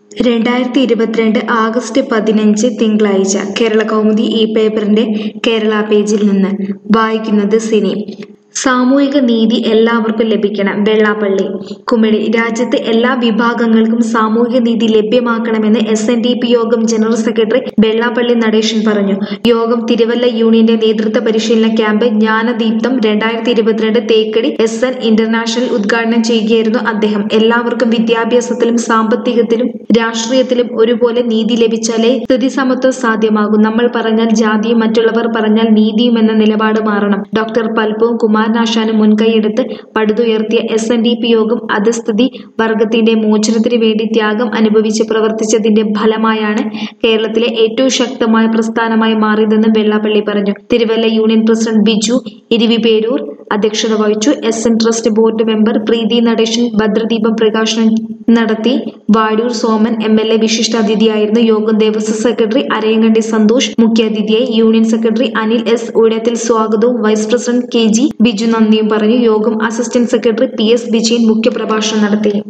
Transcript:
രണ്ടായിരത്തി ഇരുപത്തിരണ്ട് ആഗസ്റ്റ് പതിനഞ്ച് തിങ്കളാഴ്ച കേരള കൗമുദി ഈ പേപ്പറിന്റെ കേരള പേജിൽ നിന്ന് വായിക്കുന്നത് സിനി സാമൂഹിക നീതി എല്ലാവർക്കും ലഭിക്കണം വെള്ളാപ്പള്ളി കുമിളി രാജ്യത്തെ എല്ലാ വിഭാഗങ്ങൾക്കും സാമൂഹിക നീതി ലഭ്യമാക്കണമെന്ന് S N D P Yogam general secretary Vellappally Natesan പറഞ്ഞു യോഗം തിരുവല്ല യൂണിയന്റെ നേതൃത്വ പരിശീലന ക്യാമ്പ് ജ്ഞാനദീപ്തം രണ്ടായിരത്തി ഇരുപത്തിരണ്ട് തേക്കടി എസ് എൻ ഇന്റർനാഷണൽ ഉദ്ഘാടനം ചെയ്യുകയായിരുന്നു അദ്ദേഹം എല്ലാവർക്കും വിദ്യാഭ്യാസത്തിലും സാമ്പത്തികത്തിലും രാഷ്ട്രീയത്തിലും ഒരുപോലെ നീതി ലഭിച്ചാലേ സ്ഥിതി സമത്വം സാധ്യമാകും നമ്മൾ പറഞ്ഞാൽ ജാതിയും മറ്റുള്ളവർ പറഞ്ഞാൽ നീതിയും എന്ന നിലപാട് മാറണം ഡോക്ടർ പൽപ്പും കുമാരനാശാനും മുൻകൈയെടുത്ത് പടുതുയർത്തിയ S N D P Yogam അധസ്ഥിതി വർഗത്തിന്റെ മോചനത്തിനു വേണ്ടി ത്യാഗം അനുഭവിച്ച് പ്രവർത്തിച്ചതിന്റെ ഫലമായാണ് കേരളത്തിലെ ഏറ്റവും ശക്തമായ പ്രസ്ഥാനമായി മാറിയതെന്ന് വെള്ളാപ്പള്ളി പറഞ്ഞു തിരുവല്ല യൂണിയൻ പ്രസിഡന്റ് ബിജു ഇരിവിപേരൂർ അധ്യക്ഷത വഹിച്ചു S N trust board member Preethi Natesan ഭദ്രദീപം പ്രകാശനം നടത്തി Vazhoor Soman M L A വിശിഷ്ടാതിഥിയായിരുന്നു യോഗം ദേവസ്വം സെക്രട്ടറി അരയങ്കണ്ടി സന്തോഷ് മുഖ്യാതിഥിയായി union secretary Anil S Uzhathil സ്വാഗതവും vice president K G Biju നന്ദിയും പറഞ്ഞു Yogam assistant secretary P S Vijayan മുഖ്യപ്രഭാഷണം നടത്തി